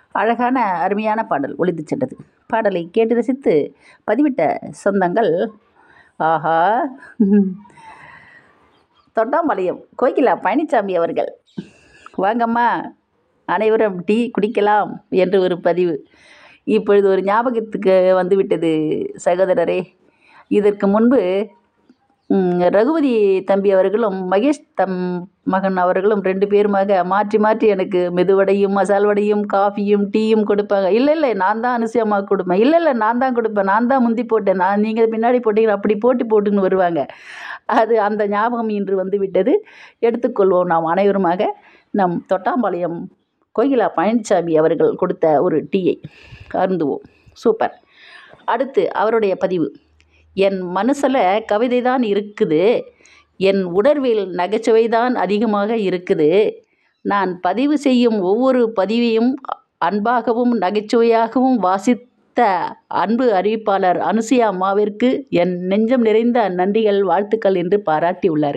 அழகான அருமையான பாடல் ஒலித்து சென்றது பாடலை கேட்டு ரசித்து பதிவிட்ட சொந்தங்கள் ஆஹா தொட்டாம்பாளையம் கோகிலா பழனிசாமி அவர்கள் வாங்கம்மா அனைவரும் டீ குடிக்கலாம் என்று ஒரு பதிவு இப்பொழுது ஒரு ஞாபகத்துக்கு வந்துவிட்டது சகோதரரே இதற்கு முன்பு ம், ரகுபதி தம்பி அவர்களும் மகேஷ் தம் மகன் அவர்களும் ரெண்டு பேருமாக மாற்றி மாற்றி எனக்கு மெதுவடையும் மசால் வடையும் காஃபியும் டீயும் கொடுப்பாங்க இல்லை இல்லை நான் தான் அனுசியம்மா கொடுப்பேன் இல்லை இல்லை நான் தான் கொடுப்பேன் நான் தான் முந்தி போட்டேன் நான் நீங்கள் பின்னாடி போட்டீங்க அப்படி போட்டு போட்டுன்னு வருவாங்க அது அந்த ஞாபகம் இன்று வந்து விட்டது எடுத்துக்கொள்வோம் நாம் அனைவருமாக நம் தொட்டாம்பாளையம் கோகிலா பழனிசாமி அவர்கள் கொடுத்த ஒரு டீயை அருந்துவோம் சூப்பர் அடுத்து அவருடைய பதிவு என் மனசில் கவிதை தான் இருக்குது என் உணர்வில் நகைச்சுவை தான் அதிகமாக இருக்குது நான் பதிவு செய்யும் ஒவ்வொரு பதிவையும் அன்பாகவும் நகைச்சுவையாகவும் வாசித்த அன்பு அறிவிப்பாளர் அனுசுயா அம்மாவிற்கு என் நெஞ்சம் நிறைந்த நன்றிகள் வாழ்த்துக்கள் என்று பாராட்டியுள்ளார்